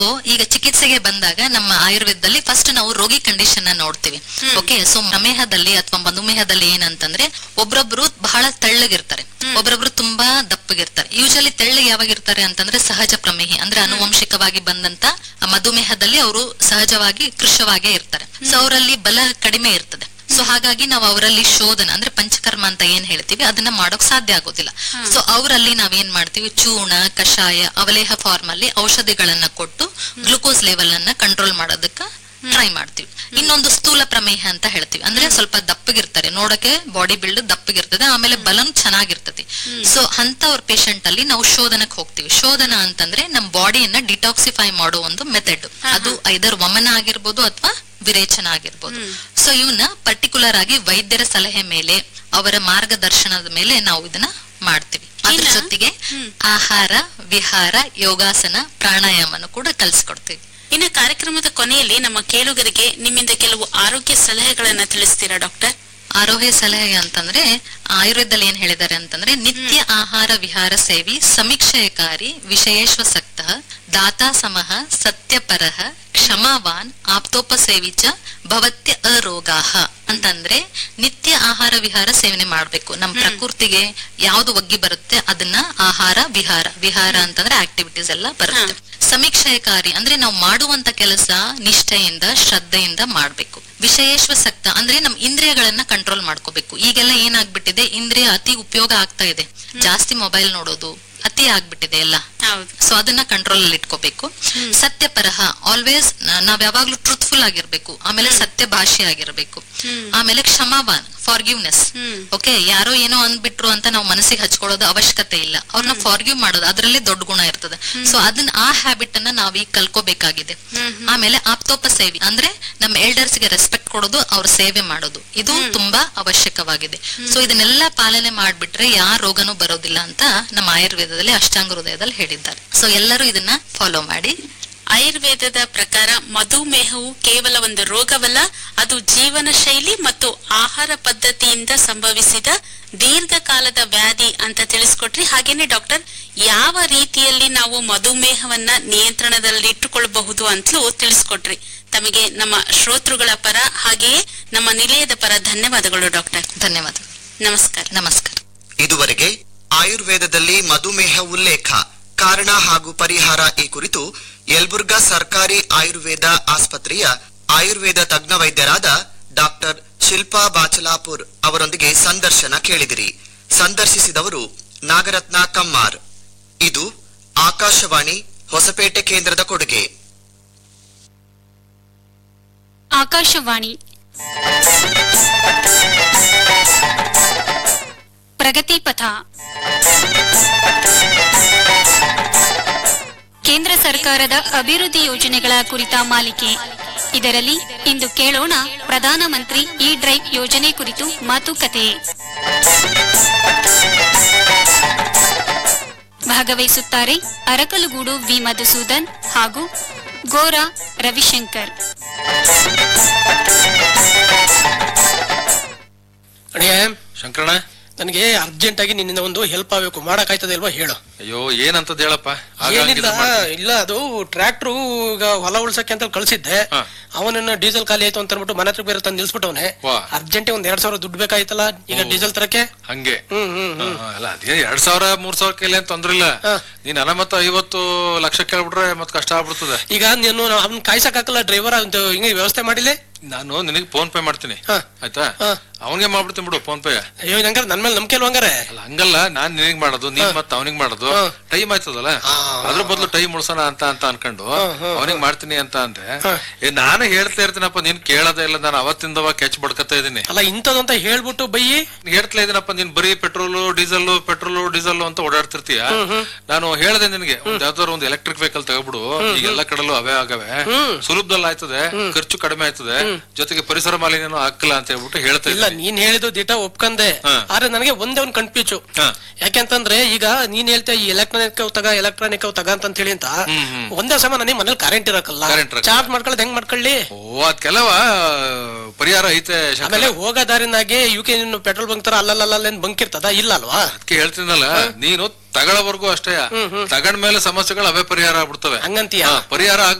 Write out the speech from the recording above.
So, ಈಗ ಚಿಕಿತ್ಸೆಗೆ ಬಂದಾಗ ನಮ್ಮ ಆಯುರ್ವೇದದಲ್ಲಿ ಫಸ್ಟ್ ನಾವು ರೋಗಿ ಕಂಡೀಷನ್ ನ ನೋಡ್ತೀವಿ ಓಕೆ ಸೊ ಪ್ರಮೇಹದಲ್ಲಿ ಅಥವಾ ಮಧುಮೇಹದಲ್ಲಿ ಏನಂತಂದ್ರೆ ಒಬ್ರೊಬ್ರು ಬಹಳ ತೆಳ್ಳಗಿರ್ತಾರೆ ಒಬ್ರೊಬ್ರು ತುಂಬಾ ದಪ್ಪಗಿರ್ತಾರೆ ಯೂಶಲಿ ತೆಳ್ಳಗೆ ಯಾವಾಗ ಇರ್ತಾರೆ ಅಂತಂದ್ರೆ ಸಹಜ ಪ್ರಮೇಹಿ ಅಂದ್ರೆ ಆನುವಂಶಿಕವಾಗಿ ಬಂದಂತ ಆ ಮಧುಮೇಹದಲ್ಲಿ ಅವರು ಸಹಜವಾಗಿ ಕೃಶವಾಗೇ ಇರ್ತಾರೆ ಸೊ ಅವರಲ್ಲಿ ಬಲ ಕಡಿಮೆ ಇರ್ತದೆ ಸೊ ಹಾಗಾಗಿ ನಾವು ಅವರಲ್ಲಿ ಶೋಧನ ಅಂದ್ರೆ ಪಂಚಕರ್ಮ ಅಂತ ಏನ್ ಹೇಳ್ತೀವಿ ಅದನ್ನ ಮಾಡೋಕ್ ಸಾಧ್ಯ ಆಗೋದಿಲ್ಲ ಸೊ ಅವರಲ್ಲಿ ನಾವೇನ್ ಮಾಡ್ತೀವಿ ಚೂರ್ಣ ಕಷಾಯ ಅವಲೇಹ ಫಾರ್ಮ್ ಅಲ್ಲಿ ಔಷಧಿಗಳನ್ನ ಕೊಟ್ಟು ಗ್ಲುಕೋಸ್ ಲೆವೆಲ್ ಅನ್ನ ಕಂಟ್ರೋಲ್ ಮಾಡೋದಕ್ಕ ಟ್ರೈ ಮಾಡ್ತೀವಿ ಇನ್ನೊಂದು ಸ್ಥೂಲ ಪ್ರಮೇಹ ಅಂತ ಹೇಳ್ತೀವಿ ಅಂದ್ರೆ ಸ್ವಲ್ಪ ದಪ್ಪಗಿರ್ತಾರೆ ನೋಡಕ್ಕೆ ಬಾಡಿ ಬಿಲ್ಡ್ ದಪ್ಪಗಿರ್ತದೆ ಆಮೇಲೆ ಬಲನ್ ಚೆನ್ನಾಗಿರ್ತದೆ ಸೊ ಅಂತವ್ರ ಪೇಷಂಟ್ ಅಲ್ಲಿ ನಾವು ಶೋಧನಕ್ಕೆ ಹೋಗ್ತೀವಿ ಶೋಧನ ಅಂತಂದ್ರೆ ನಮ್ ಬಾಡಿಯನ್ನ ಡಿಟಾಕ್ಸಿಫೈ ಮಾಡೋ ಒಂದು ಮೆಥಡ್ ಅದು ಐದರ್ ವಮನ ಆಗಿರ್ಬೋದು ಅಥವಾ ವಿರೇಚನ ಆಗಿರ್ಬೋದು ಸೊ ಇವನ್ನ ಪರ್ಟಿಕ್ಯುಲರ್ ಆಗಿ ವೈದ್ಯರ ಸಲಹೆ ಮೇಲೆ ಅವರ ಮಾರ್ಗದರ್ಶನದ ಮೇಲೆ ನಾವು ಇದನ್ನ ಮಾಡ್ತೀವಿ ಅದ್ರ ಇನ್ನ- ಜೊತೆಗೆ ಆಹಾರ ವಿಹಾರ ಯೋಗಾಸನ ಪ್ರಾಣಾಯಾಮನು ಕೂಡ ಕಲ್ಸ್ಕೊಡ್ತೀವಿ ಇನ್ನು ಕಾರ್ಯಕ್ರಮದ ಕೊನೆಯಲ್ಲಿ ನಮ್ಮ ಕೇಳುಗರಿಗೆ ನಿಮ್ಮಿಂದ ಕೆಲವು ಆರೋಗ್ಯ ಸಲಹೆಗಳನ್ನ ತಿಳಿಸ್ತೀರಾ ಡಾಕ್ಟರ್ ಆರೋಗ್ಯ ಸಲಹೆ ಅಂತಂದ್ರೆ ಆಯುರ್ವೇದದಲ್ಲಿ ಏನ್ ಹೇಳಿದ್ದಾರೆ ಅಂತಂದ್ರೆ ನಿತ್ಯ ಆಹಾರ ವಿಹಾರ ಸೇವಿ ಸಮೀಕ್ಷಯಕಾರಿ ವಿಷಯೇಶ್ವಸಕ್ತ ದಾತಾ ಸಮಃ ಸತ್ಯಪರಃ ಕ್ಷಮಾವಾನ್ ಆಪ್ತೋಪಸೇವಿ ಚ ಭವತ್ಯ ಅರೋಗಾಹ ಅಂತಂದ್ರೆ ನಿತ್ಯ ಆಹಾರ ವಿಹಾರ ಸೇವನೆ ಮಾಡ್ಬೇಕು ನಮ್ ಪ್ರಕೃತಿಗೆ ಯಾವ್ದು ಒಗ್ಗಿ ಬರುತ್ತೆ ಅದನ್ನ ಆಹಾರ ವಿಹಾರ ವಿಹಾರ ಅಂತಂದ್ರೆ ಆಕ್ಟಿವಿಟೀಸ್ ಎಲ್ಲ ಬರುತ್ತೆ ಸಮೀಕ್ಷಯಕಾರಿ ಅಂದ್ರೆ ನಾವು ಮಾಡುವಂತ ಕೆಲಸ ನಿಷ್ಠೆಯಿಂದ ಶ್ರದ್ಧೆಯಿಂದ ಮಾಡ್ಬೇಕು ವಿಷಯೇಶ್ವಸಕ್ತ ಅಂದ್ರೆ ನಮ್ ಇಂದ್ರಿಯಗಳನ್ನ ಕಂಟ್ರೋಲ್ ಮಾಡ್ಕೋಬೇಕು ಈಗೆಲ್ಲ ಏನಾಗ್ಬಿಟ್ಟಿದೆ ಇಂದ್ರಿಯ ಅತಿ ಉಪಯೋಗ ಆಗ್ತಾ ಇದೆ ಜಾಸ್ತಿ ಮೊಬೈಲ್ ನೋಡೋದು ಅತಿ ಆಗ್ಬಿಟ್ಟಿದೆ ಎಲ್ಲ ಹೌದು ಸೊ ಅದನ್ನ ಕಂಟ್ರೋಲ್ ಅಲ್ಲಿ ಇಟ್ಕೋಬೇಕು ಸತ್ಯಪರಹ ಆಲ್ವೇಸ್ ನಾವ್ ಯಾವಾಗ್ಲೂ ಟ್ರೂತ್ಫುಲ್ ಆಗಿರ್ಬೇಕು ಆಮೇಲೆ ಸತ್ಯ ಭಾಷೆ ಆಗಿರ್ಬೇಕು ಆಮೇಲೆ ಕ್ಷಮಾವಾನ್ ಫಾರ್ಗಿವ್ನೆಸ್ ಹ್ಮ್. ಓಕೆ ಯಾರೋ ಏನೋ ಅಂದ್ಬಿಟ್ರು ಅಂತ ನಾವು ಮನಸ್ಸಿಗೆ ಹಚ್ಕೊಳ್ಳೋದು ಅವಶ್ಯಕತೆ ಇಲ್ಲ ಅವ್ರನ್ನ ಫಾರ್ಗಿವ್ ಮಾಡೋದು ಅದ್ರಲ್ಲೇ ದೊಡ್ಡ ಗುಣ ಇರ್ತದೆ ಸೊ ಅದನ್ನ ಆ ಹ್ಯಾಬಿಟ್ ಅನ್ನ ನಾವ್ ಈಗ ಕಲ್ಕೋಬೇಕಾಗಿದೆ ಆಮೇಲೆ ಆಪ್ತೋಪ ಸೇವೆ ಅಂದ್ರೆ ನಮ್ಮ ಎಲ್ಡರ್ಸ್ ಗೆ ರೆಸ್ಪೆಕ್ಟ್ ಕೊಡೋದು ಅವ್ರ ಸೇವೆ ಮಾಡೋದು ಇದು ತುಂಬಾ ಅವಶ್ಯಕವಾಗಿದೆ ಸೊ ಇದನ್ನೆಲ್ಲ ಪಾಲನೆ ಮಾಡ್ಬಿಟ್ರೆ ಯಾವ ರೋಗನೂ ಬರೋದಿಲ್ಲ ಅಂತ ನಮ್ಮ ಆಯುರ್ವೇದದಲ್ಲಿ ಅಷ್ಟಾಂಗ ಹೃದಯದಲ್ಲಿ ಹೇಳಿದ್ದಾರೆ ಸೊ ಎಲ್ಲರೂ ಇದನ್ನ ಫಾಲೋ ಮಾಡಿ ಆಯುರ್ವೇದದ ಪ್ರಕಾರ ಮಧುಮೇಹವು ಕೇವಲ ಒಂದು ರೋಗವಲ್ಲ ಅದು ಜೀವನ ಶೈಲಿ ಮತ್ತು ಆಹಾರ ಪದ್ಧತಿಯಿಂದ ಸಂಭವಿಸಿದ ದೀರ್ಘಕಾಲದ ವ್ಯಾಧಿ ಅಂತ ತಿಳಿಸ್ಕೊಟ್ರಿ ಹಾಗೇನೆ ಡಾಕ್ಟರ್ ಯಾವ ರೀತಿಯಲ್ಲಿ ನಾವು ಮಧುಮೇಹವನ್ನ ನಿಯಂತ್ರಣದಲ್ಲಿ ಇಟ್ಟುಕೊಳ್ಳಬಹುದು ಅಂತಲೂ ತಿಳಿಸ್ಕೊಟ್ರಿ ತಮಗೆ ನಮ್ಮ ಶ್ರೋತೃಗಳ ಪರ ಹಾಗೆಯೇ ನಮ್ಮ ನಿಲಯದ ಪರ ಧನ್ಯವಾದಗಳು ಡಾಕ್ಟರ್ ಧನ್ಯವಾದ ನಮಸ್ಕಾರ ನಮಸ್ಕಾರ ಇದುವರೆಗೆ ಆಯುರ್ವೇದದಲ್ಲಿ ಮಧುಮೇಹ ಉಲ್ಲೇಖ ಕಾರಣ ಹಾಗೂ ಪರಿಹಾರ ಈ ಕುರಿತು ಯಲಬುರ್ಗಾ ಸರ್ಕಾರಿ ಆಯುರ್ವೇದ ಆಸ್ಪತ್ರೆಯ ಆಯುರ್ವೇದ ತಜ್ಞ ವೈದ್ಯರಾದ ಡಾಕ್ಟರ್ ಶಿಲ್ಪಾ ಬಾಚಲಾಪುರ್ ಅವರೊಂದಿಗೆ ಸಂದರ್ಶನ ಕೇಳಿದಿರಿ ಸಂದರ್ಶಿಸಿದವರು ನಾಗರತ್ನ ಕಮ್ಮಾರ್ ಇದು ಆಕಾಶವಾಣಿ ಹೊಸಪೇಟೆ ಕೇಂದ್ರದ ಕೊಡುಗೆ ಆಕಾಶವಾಣಿ ಪ್ರಗತಿ ಪಥ ಕೇಂದ್ರ ಸರ್ಕಾರದ ಅಭಿವೃದ್ಧಿ ಯೋಜನೆಗಳ ಕುರಿತ ಮಾಲಿಕೆ ಇದರಲ್ಲಿ ಇಂದು ಕೇಳೋಣ ಪ್ರಧಾನಮಂತ್ರಿ ಇ ಡ್ರೈವ್ ಯೋಜನೆ ಕುರಿತು ಮಾತುಕತೆ ಭಾಗವಹಿಸುತ್ತಾರೆ ಅರಕಲಗೂಡು ವಿ ಮಧುಸೂದನ್ ಹಾಗೂ ಗೋರಾ ರವಿಶಂಕರ್ ಅಣಿಯ ಶಂಕರಣ ನನಗೆ ಅರ್ಜೆಂಟ್ ಆಗಿ ನಿನ್ನಿಂದ ಒಂದು ಹೆಲ್ಪ್ ಆಗ್ಬೇಕು ಮಾಡಕ್ಕಾಯ್ತದೆ ಇಲ್ವಾ ಹೇಳು ಅಯ್ಯೋ ಏನಂತದ್ ಹೇಳಪ್ಪ ಆಗ ಏನಿಲ್ಲ ಹಂಗಿದ್ರೆ ಮಾಡ್ತೀನಿ. ಇಲ್ಲ ಅದು ಟ್ರ್ಯಾಕ್ಟ್ರು ಈಗ ಹೊಲ ಉಳ್ಸಕ್ಕೆ ಅಂತ ಕಳ್ಸಿದ್ದೆ ಹಾ. ಅವನನ್ನ ಡೀಸೆಲ್ ಖಾಲಿ ಆಯ್ತು ಅಂತ ಅಂದ್ಬಿಟ್ಟು ಮನೆ ಹತ್ರ ಬೇರೆ ತಂದು ನಿಲ್ಸ್ಬಿಟ್ಟವನೆ ವಾ. ಅರ್ಜೆಂಟ್ ಒಂದ್ ಎರಡ್ ಸಾವಿರ ದುಡ್ಡು ಬೇಕಾಯ್ತಲ್ಲ ಈಗ ಓ. ಡೀಸೆಲ್ ತರಕ್ಕೆ ಹಂಗೆ ಹ್ಮ್ ಹ್ಮ್ ಹಾ, ಹ್ಮ್ ಹಾ, ಅಲ್ಲ ಅದೇ ಎರಡ್ ಸಾವಿರ ಮೂರ್ ಸಾವಿರ ಕೈಲಿ ಅಂತ ತೊಂದ್ರೆ ಇಲ್ಲ ಹಾ. ನೀನ್ ಅನ ಮತ್ತ ಐವತ್ತು ಲಕ್ಷ ಕೇಳ್ಬಿಟ್ರೆ ಮತ್ ಕಷ್ಟ ಆಗ್ಬಿಡ್ತದೆ ಈಗ ನೀನು ಅವ್ನ ಕಾಯ್ಸಕ್ ಹಾಕಲ್ಲ ಡ್ರೈವರ್ ಅಂತ ಹಿಂಗೆ ವ್ಯವಸ್ಥೆ ಮಾಡಿಲ್ಲ ನಾನು ನಿನಗೆ ಫೋನ್ ಪೇ ಮಾಡ್ತೀನಿ ಹಾ. ಆಯ್ತಾ ಹಾ. ಅವನಿಗೆ ಮಾಡ್ಬಿಡ್ತೀನಿ ಬಿಡು ಫೋನ್ ಪೇ ಅಯ್ಯೋ ನಂಗಾರ ನನ್ ಮೇಲೆ ನಂಬಿಕೆ ಹಂಗಾರೆ ಅಲ್ಲ ಹಂಗಲ್ಲ ನಾನ್ ನಿನಗ್ ಮಾಡೋದು ನೀನ್ ಮತ್ತ ಅವನಿಗೆ ಮಾಡೋದು ಹಾ. ಟೈಮ್ ಆಯ್ತದಲ್ಲ ಹಾ. ಅದ್ರ ಬದಲು ಟೈಮ್ ಉಳ್ಸೋಣ ಅಂತ ಅಂತ ಅನ್ಕೊಂಡು ಹಾ, ಹಾ, ಅವನಿಗೆ ಮಾಡ್ತೀನಿ ಅಂತ ಅಂದ್ರೆ ಹಾ. ಏ ನಾನು ಹೇಳ್ತಾ ಇರ್ತೀನಪ್ಪ ನೀನ್ ಕೇಳೋದೇ ಇಲ್ಲ ನಾನು ಅವತ್ತಿಂದವ ಕೆಚ್ ಬಡ್ಕತಾ ಇದೀನಿ ಅಲ್ಲ ಇಂಥದಂತ ಹೇಳ್ಬಿಟ್ಟು ಬೈಯಿ ಹೇಳ್ತಾ ಇದೀನಪ್ಪ ನೀನ್ ಬರೀ ಪೆಟ್ರೋಲು ಡೀಸೆಲ್ ಪೆಟ್ರೋಲು ಡೀಸೆಲ್ ಅಂತ ಓಡಾಡ್ತಿರ್ತೀಯ ನಾನು ಹೇಳ್ದೆ ನಿನಗೆ ಒಂದ್ ಯಾವ್ದಾದ್ರು ಒಂದು ಎಲೆಕ್ಟ್ರಿಕ್ ವೆಹಿಕಲ್ ತಗೊಬಿಡು ಈಗ ಎಲ್ಲ ಕಡೆಲ್ಲೂ ಅವೇ ಆಗವೆ ಸುಲಭದಲ್ಲಿ ಆಯ್ತದೆ ಖರ್ಚು ಕಡಿಮೆ ಆಯ್ತದೆ ಜೊತೆಗೆ ಪರಿಸರ ಮಾಲಿನ್ಯನೂ ಹಾಕಲ್ಲ ಅಂತ ಹೇಳ್ಬಿಟ್ಟು ಹೇಳ್ತಾ ಇಲ್ಲ ಇದ್ದೀನಿ ನೀನ್ ಹೇಳಿದ್ದು ದಿಟ ಒಪ್ಕಂದೆ ಹಾ. ಆದ್ರೆ ನನಗೆ ಒಂದೇ ಒಂದು ಕನ್ಫ್ಯೂಸು ಹಾ. ಯಾಕೆಂತಂದ್ರೆ ಈಗ ನೀನ್ ಹೇಳ್ತಾ ಈ ಎಲೆಕ್ಟ್ರಾನಿಕ್ ತಗ ಎಲೆಕ್ಟ್ರಾನಿಕ್ ತಗ ಅಂತ ಹೇಳಿ ಅಂತ ಹ್ಮ್, ಹ್ಮ್. ಒಂದೇ ಸಮ ನನಗೆ ಮನೇಲಿ ಕರೆಂಟ್ ಇರಕಲ್ಲ Current ಇರಕ್ಕಲ್ಲ. ಚಾರ್ಜ್ ಮಾಡ್ಕೊಳ್ಳೋದು ಹೆಂಗ್ ಮಾಡ್ಕೊಳ್ಳಿ ಓ ಅದ್ ಕೆಲವ ಪರಿಹಾರ ಐತೆ ಶಂಕರ. ಆಮೇಲೆ ಹೋಗೋ ದಾರಿನಾಗೆ ಯು ಕೆ ಪೆಟ್ರೋಲ್ ಬಂಕ್ ತರ ಅಲ್ಲಲ್ಲ ಬಂಕ್ ಇರ್ತದ ಇಲ್ಲ ಅಲ್ವಾ ಅದಕ್ಕೆ ಹೇಳ್ತೀನಲ್ಲ ನೀನು ತಗೊಳ್ಳೋವರೆಗೂ ಅಷ್ಟೇ ತಗೊಂಡ್ಮೇಲೆ ಸಮಸ್ಯೆಗಳು ಅವೇ ಪರಿಹಾರ ಆಗ್ಬಿಡ್ತವೆ ಹಂಗಂತೀಯ? ಹಾ, ಪರಿಹಾರ